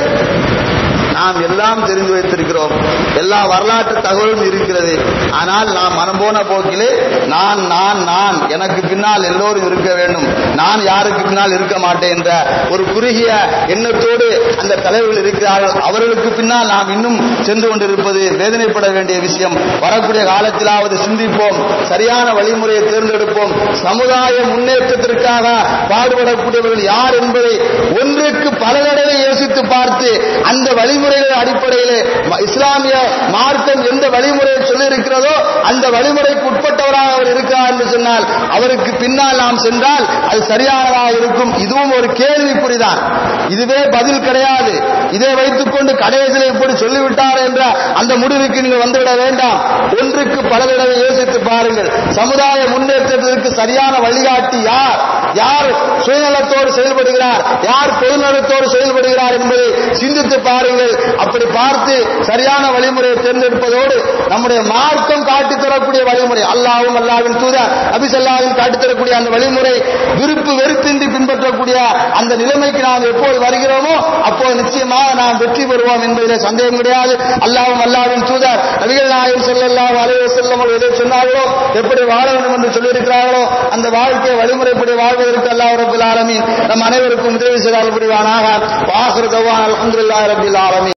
நாம் எல்லாம் தெரிந்து வைத்திருக்கிறோம் எல்லா வரலாற்று தகவலும் இருக்கிறது ஆனால் நாம் மனம் போன போக்கிலே நான் நான் நான் எனக்கு பின்னால் எல்லோரும் இருக்க வேண்டும் நான் யாருக்கு பின்னால் இருக்க மாட்டேன் என்ற ஒரு குறுகிய எண்ணத்தோடு அந்த தலைவர்கள் இருக்கிறார்கள் அவர்களுக்கு பின்னால் நாம் இன்னும் சென்று கொண்டிருப்பது வேதனைப்பட வேண்டிய விஷயம் வரக்கூடிய காலத்திலாவது சிந்திப்போம் சரியான வழிமுறையை தேர்ந்தெடுப்போம் சமுதாய முன்னேற்றத்திற்காக பாடுபடக்கூடியவர்கள் யார் என்பதை ஒன்றுக்கு பல தடவை யோசித்து பார்த்து அந்த வழிமுறை வழிமுறைகள் அடிப்படையிலே இஸ்லாமிய மார்க்கம் எந்த வழிமுறையை சொல்லி இருக்கிறதோ அந்த வழிமுறைக்கு உட்பட்டவராக அவர் இருக்கிறார் என்று சொன்னால் அவருக்கு பின்னால் நாம் சென்றால் அது சரியானதாக இருக்கும் இதுவும் ஒரு கேள்விக்குறிதான் இதுவே பதில் கிடையாது இதை வைத்துக் கொண்டு கடைசியில் இப்படி சொல்லிவிட்டார் என்ற அந்த முடிவுக்கு நீங்கள் வந்துவிட வேண்டாம் ஒன்றுக்கு பல தடவை யோசித்து பாருங்கள் சமுதாய முன்னேற்றத்திற்கு சரியான வழிகாட்டி யார் யார் சுயநலத்தோடு செயல்படுகிறார் யார் பொதுநலத்தோடு செயல்படுகிறார் என்பதை சிந்தித்து பாருங்கள் அப்படி பார்த்து சரியான வழிமுறையை தேர்ந்தெடுப்பதோடு நம்முடைய மார்க்கம் காட்டித் தரக்கூடிய வழிமுறை அல்லாவும் அல்லாவின் தூதர் அபிசல்லாவும் காட்டித் தரக்கூடிய அந்த வழிமுறை விருப்பு வெறுப்பின்றி பின்பற்றக்கூடிய அந்த நிலைமைக்கு நாம் எப்போது வருகிறோமோ அப்போது நிச்சயமாக நாம் வெற்றி பெறுவோம் என்பதிலே சந்தேகம் கிடையாது அல்லாவும் அல்லாவின் தூதர் நபிகள் நாயகம் செல்லல்லாம் அலைவ செல்லம் எதை சொன்னார்களோ எப்படி வாழ வேண்டும் என்று சொல்லியிருக்கிறார்களோ அந்த வாழ்க்கையை வழிமுறைப்படி வாழ்வதற்கு அல்லாஹ் ரபுல் ஆலமீன் நம் அனைவருக்கும் உதவி செய்தால் புரிவானாக வாசுர் தவான் அலமதுல்லா ரபில் ஆலமீன்